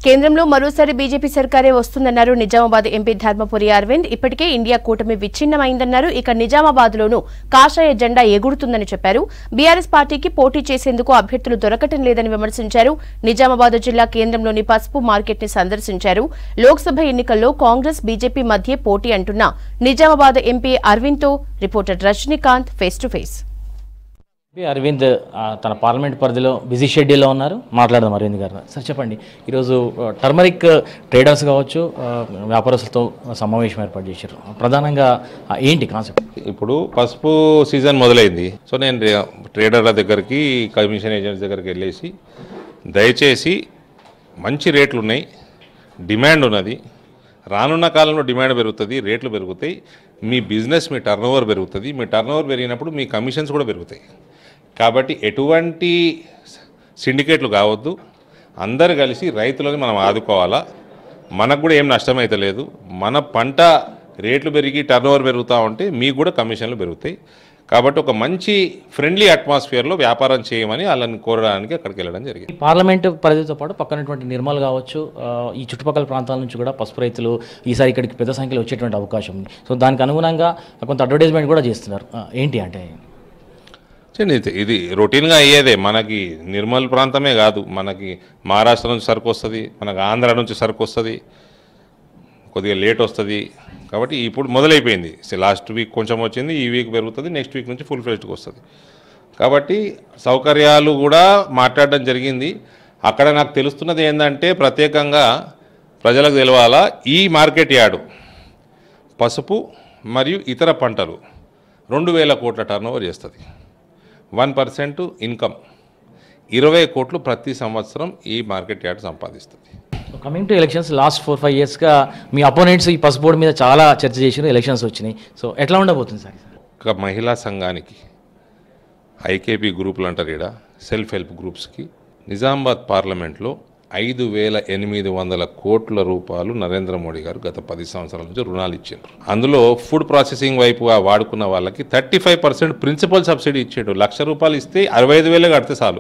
కేంద్రంలో మరోసారి బీజేపీ సర్కారే వస్తుందన్నారు నిజామాబాద్ ఎంపీ ధర్మపురి అరవింద్ ఇప్పటికే ఇండియా కూటమి విచ్ఛిన్నమైందన్నారు ఇక నిజామాబాద్ లోనూ కాషాయ జెండా ఎగురుతుందని చెప్పారు బీఆర్ఎస్ పార్టీకి పోటీ చేసేందుకు అభ్యర్థులు దొరకటం లేదని విమర్శించారు నిజామాబాద్ జిల్లా కేంద్రంలోని పసుపు మార్కెట్ ని సందర్శించారు లోక్సభ ఎన్నికల్లో కాంగ్రెస్ బీజేపీ మధ్య పోటీ అంటున్న నిజామాబాద్ ఎంపీ అరవింద్ తో reporter Rajinikanth face to face MP Arvind ఆ, తన పార్లమెంట్ పరిధిలో బిజీ షెడ్యూల్లో ఉన్నారు మాట్లాడదాం అరవింద్ గారు సార్ చెప్పండి ఈరోజు ఆ, టర్మరిక్ ట్రేడర్స్ కావచ్చు ఆ, వ్యాపారస్తులతో సమావేశం ఏర్పాటు చేశారు ప్రధానంగా ఆ, ఏంటి కాన్సెప్ట్ ఇప్పుడు పసుపు సీజన్ మొదలైంది సో నేను రే- ట్రేడర్ల దగ్గరికి కమిషన్ ఏజెంట్స్ దగ్గరికి వెళ్ళేసి దయచేసి మంచి రేట్లు ఉన్నాయి డిమాండ్ ఉన్నది రానున్న కాలంలో డిమాండ్ పెరుగుతుంది రేట్లు పెరుగుతాయి మీ బిజినెస్ మీ టర్న్ ఓవర్ పెరుగుతుంది మీ టర్న్ ఓవర్ పెరిగినప్పుడు మీ కమిషన్స్ కూడా పెరుగుతాయి కాబట్టి ఎటువంటి సిండికేట్లు కావద్దు అందరు కలిసి రైతులను మనం ఆదుకోవాలా మనకు కూడా ఏం నష్టం అయితే లేదు మన పంట రేట్లు పెరిగి టర్న్ ఓవర్ పెరుగుతూ ఉంటే మీకు కూడా కమిషన్లు పెరుగుతాయి కాబట్టి ఒక మంచి ఫ్రెండ్లీ అట్మాస్ఫియర్లో వ్యాపారం చేయమని వాళ్ళని కోరడానికి అక్కడికి వెళ్ళడం జరిగింది పార్లమెంట్ పరిధితో పాటు పక్కనటువంటి నిర్మల్ కావచ్చు ఆ, ఈ చుట్టుపక్కల ప్రాంతాల నుంచి కూడా పసుపు రైతులు ఈసారి ఇక్కడికి పెద్ద సంఖ్యలో వచ్చేటువంటి అవకాశం ఉంది సో దానికి అనుగుణంగా కొంత అడ్వర్టైజ్మెంట్ కూడా చేస్తున్నారు ఆ, ఏంటి అంటే చూడండి ఇది ఇది రొటీన్గా అయ్యేదే మనకి నిర్మల్ ప్రాంతమే కాదు మనకి మహారాష్ట్ర నుంచి సరుకు వస్తుంది మనకి ఆంధ్ర నుంచి సరుకు వస్తుంది కొద్దిగా లేట్ వస్తుంది కాబట్టి ఇప్పుడు మొదలైపోయింది లాస్ట్ వీక్ కొంచెం వచ్చింది ఈ వీక్ పెరుగుతుంది నెక్స్ట్ వీక్ నుంచి ఫుల్ ఫ్లెజ్డ్కి వస్తుంది కాబట్టి సౌకర్యాలు కూడా మాట్లాడడం జరిగింది అక్కడ నాకు తెలుస్తున్నది ఏంటంటే ప్రత్యేకంగా ప్రజలకు తెలవాలా ఈ మార్కెట్ యార్డు పసుపు మరియు ఇతర పంటలు రెండు వేల కోట్ల టర్నోవర్ చేస్తుంది వన్ పర్సెంట్ ఇన్కమ్ ఇరవై కోట్లు ప్రతి సంవత్సరం ఈ మార్కెట్ యార్డ్ సంపాదిస్తుంది coming to elections last four five ఇయర్స్గా మీ అపోనెంట్స్ ఈ పసుపు బోర్డు మీద చాలా చర్చ చేసారు ఎలక్షన్స్ వచ్చినాయి సో ఎట్లా ఉండబోతుంది సార్ ఒక మహిళా సంఘానికి ఐకేపీ గ్రూపులు అంటారు ఇక్కడ సెల్ఫ్ హెల్ప్ గ్రూప్స్కి నిజామాబాద్ పార్లమెంట్లో ఐదు వేల ఎనిమిది వందల కోట్ల రూపాయలు నరేంద్ర మోడీ గారు గత పది సంవత్సరాల నుంచి రుణాలు ఇచ్చారు అందులో ఫుడ్ ప్రాసెసింగ్ వైపుగా వాడుకున్న వాళ్ళకి thirty five percent principal subsidy ఇచ్చాడు లక్ష రూపాయలు ఇస్తే అరవై ఐదు వేలే కడితే చాలు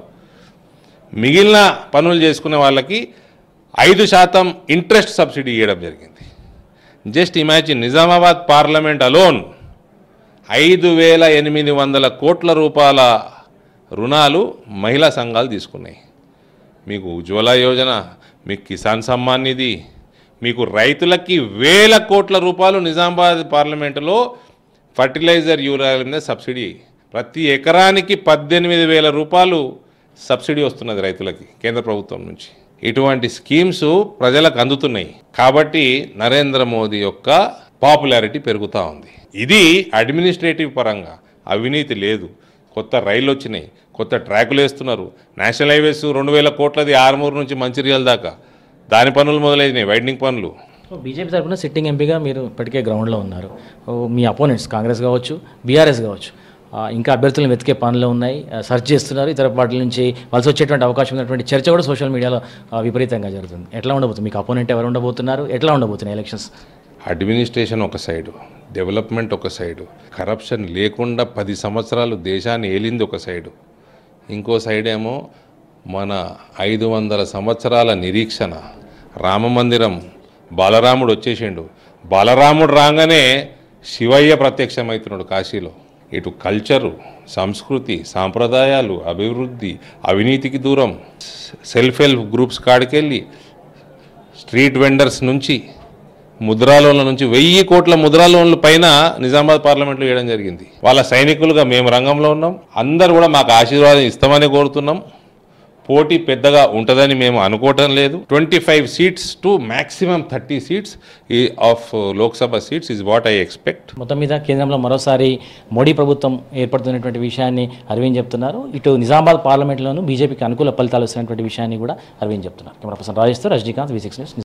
మిగిలిన పనులు చేసుకునే వాళ్ళకి ఐదు శాతం ఇంట్రెస్ట్ సబ్సిడీ ఇవ్వడం జరిగింది just imagine Nizamabad parliament alone ఐదు వేల ఎనిమిది వందల కోట్ల రూపాయల రుణాలు మహిళా సంఘాలు తీసుకున్నాయి మీకు ఉజ్వల యోజన మీకు కిసాన్ సమ్మాన్ నిధి మీకు రైతులకి వేల కోట్ల రూపాయలు నిజామాబాద్ పార్లమెంటులో ఫర్టిలైజర్ యూరియా మీద సబ్సిడీ ప్రతి ఎకరానికి పద్దెనిమిది వేల రూపాయలు సబ్సిడీ వస్తున్నది రైతులకి కేంద్ర ప్రభుత్వం నుంచి ఇటువంటి స్కీమ్స్ ప్రజలకు అందుతున్నాయి కాబట్టి నరేంద్ర మోదీ యొక్క పాపులారిటీ పెరుగుతూ ఉంది ఇది అడ్మినిస్ట్రేటివ్ పరంగా అవినీతి లేదు కొత్త రైళ్ళు వచ్చినాయి కొత్త ట్రాకులు వేస్తున్నారు నేషనల్ హైవేస్ రెండు వేల కోట్లది ఆరుమూరు నుంచి మంచిర్యాల దాకా దాని పనులు మొదలైనాయి వైడనింగ్ పనులు సో బీజేపీ తరఫున సిట్టింగ్ ఎంపీగా మీరు ఇప్పటికే గ్రౌండ్లో ఉన్నారు ఓ, మీ అపోనెంట్స్ కాంగ్రెస్ కావచ్చు బీఆర్ఎస్ కావచ్చు ఆ, ఇంకా అభ్యర్థులను వెతికే పనులు ఉన్నాయి ఆ, సెర్చ్ చేస్తున్నారు ఇతర పార్టీల నుంచి వలస వచ్చేటువంటి అవకాశం ఉన్నటువంటి చర్చ కూడా సోషల్ మీడియాలో ఆ, విపరీతంగా జరుగుతుంది ఎట్లా ఉండబోతుంది మీకు అపోనెంట్ ఎవరు ఉండబోతున్నారు ఎట్లా ఉండబోతున్నాయి ఎలక్షన్స్ అడ్మినిస్ట్రేషన్ ఒక సైడు డెవలప్మెంట్ ఒక సైడు కరప్షన్ లేకుండా పది సంవత్సరాలు దేశాన్ని ఏలింది ఒక సైడు ఇంకో సైడ్ ఏమో మన ఐదు వందల సంవత్సరాల నిరీక్షణ రామమందిరం బాలరాముడు వచ్చేసిండు బాలరాముడు రాగానే శివయ్య ప్రత్యక్షమవుతున్నాడు కాశీలో ఇటు కల్చరు సంస్కృతి సాంప్రదాయాలు అభివృద్ధి అవినీతికి దూరం సెల్ఫ్ హెల్ప్ గ్రూప్స్ కాడికెళ్ళి స్ట్రీట్ వెండర్స్ నుంచి ముద్రా లోన్ల నుంచి వెయ్యి కోట్ల ముద్రా లోన్ల పైన నిజామాబాద్ పార్లమెంట్లో వేయడం జరిగింది వాళ్ళ సైనికులుగా మేము రంగంలో ఉన్నాం అందరు కూడా మాకు ఆశీర్వాదం ఇస్తామని కోరుతున్నాం పోటీ పెద్దగా ఉంటుందని మేము అనుకోవటం లేదు twenty five seats to maximum thirty seats of Lok Sabha seats is what I expect మొత్తం మీద కేంద్రంలో మరోసారి మోడీ ప్రభుత్వం ఏర్పడుతున్నటువంటి విషయాన్ని అరవింద్ చెప్తున్నారు ఇటు నిజామాబాద్ పార్లమెంట్లోనూ బీజేపీకి అనుకూల ఫలితాలు వస్తున్నటువంటి విషయాన్ని కూడా అరవింద్ చెప్తున్నారు కెమెరా పర్సన్ రాజేష్తో రజనీకాంత్ వి సిక్స్ న్యూస్